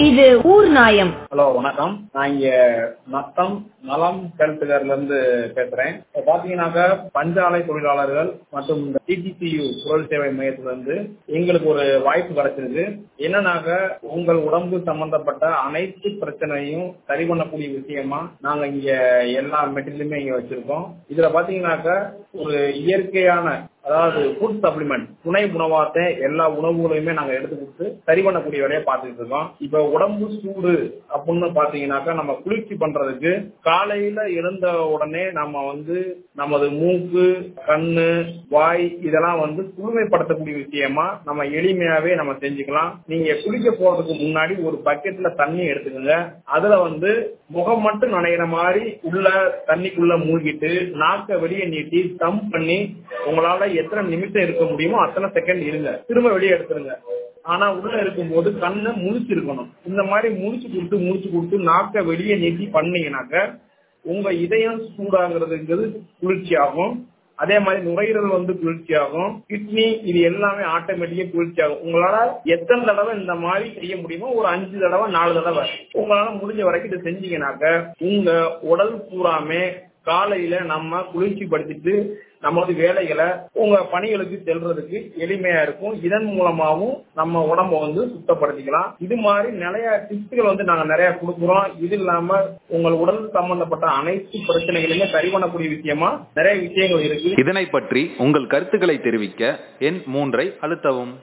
இது ஊர் நாயம் ஹலோ வணக்கம் நான் இங்க நத்தம் நலம் ஹெல்த் கேர்ல இருந்து பேசுறேன் இப்ப பாத்தீங்கன்னாக்கா பஞ்சாலை தொழிலாளர்கள் மற்றும் இந்த டிடிசியு குரல் சேவை மையத்துல இருந்து எங்களுக்கு ஒரு வாய்ப்பு கிடைச்சிருக்கு என்னன்னாக்க உங்கள் உடம்பு சம்பந்தப்பட்ட அனைத்து பிரச்சனையும் சரி பண்ணக்கூடிய விஷயமா நாங்க இங்க எல்லா மெட்டீரியலுமே இங்க வச்சிருக்கோம் இதுல பாத்தீங்கன்னாக்கா ஒரு இயற்கையான அதாவது ஃபுட் சப்ளிமெண்ட் துணை உணவாத்த எல்லா உணவுகளையுமே நாங்க எடுத்து கொடுத்து சரி பண்ணக்கூடிய வேலையை பார்த்துட்டு இருக்கோம் இப்ப உடம்பு சூடு அப்படின்னு பாத்தீங்கன்னாக்கா நம்ம குளிர்ச்சி பண்றதுக்கு காலையில எழுந்த உடனே நம்ம வந்து நமது மூக்கு கண்ணு வாய் இதெல்லாம் வந்து குளுமைப்படுத்தக்கூடிய விஷயமா நம்ம எளிமையாவே நம்ம செஞ்சுக்கலாம் நீங்க குளிக்க போறதுக்கு முன்னாடி ஒரு பக்கெட்ல தண்ணி எடுத்துக்கோங்க அதுல வந்து முகம் மட்டும் நனைகிற மாதிரி உள்ள தண்ணிக்குள்ள மூழ்கிட்டு நாக்க வெளியே நீட்டி தம் பண்ணி உங்களால எத்தனை நிமிஷம் இருக்க முடியுமோ அத்தனை செகண்ட் இருங்க திரும்ப வெளியே எடுத்துருங்க ஆனா உள்ள இருக்கும்போது கண்ணை முழிச்சிருக்கணும் இந்த மாதிரி முழிச்சு கொடுத்து முழிச்சு கொடுத்து நாக்க வெளியே நீட்டி பண்ணீங்கன்னாக்க உங்க இதயம் சூடாகிறதுங்கிறது குளிர்ச்சி ஆகும் அதே மாதிரி நுரையீரல் வந்து குளிர்ச்சி ஆகும் கிட்னி இது எல்லாமே ஆட்டோமேட்டிக்கா குளிர்ச்சி ஆகும் உங்களால எத்தனை தடவை இந்த மாதிரி செய்ய முடியுமோ ஒரு அஞ்சு தடவை நாலு தடவை உங்களால முடிஞ்ச வரைக்கும் இதை செஞ்சீங்கன்னாக்க உங்க உடல் பூராமே காலையில நம்ம குளிர்ச்சி படுத்திட்டு நமது வேலைகளை உங்க பணிகளுக்கு செல்றதுக்கு எளிமையா இருக்கும் இதன் மூலமாவும் நம்ம உடம்ப வந்து சுத்தப்படுத்திக்கலாம் இது மாதிரி நிறைய டிப்ஸ்கள் வந்து நாங்க நிறைய கொடுக்குறோம் இது இல்லாம உங்கள் உடல் சம்பந்தப்பட்ட அனைத்து பிரச்சனைகளையுமே சரி பண்ணக்கூடிய விஷயமா நிறைய விஷயங்கள் இருக்கு இதனை பற்றி உங்கள் கருத்துக்களை தெரிவிக்க எண் மூன்றை அழுத்தவும்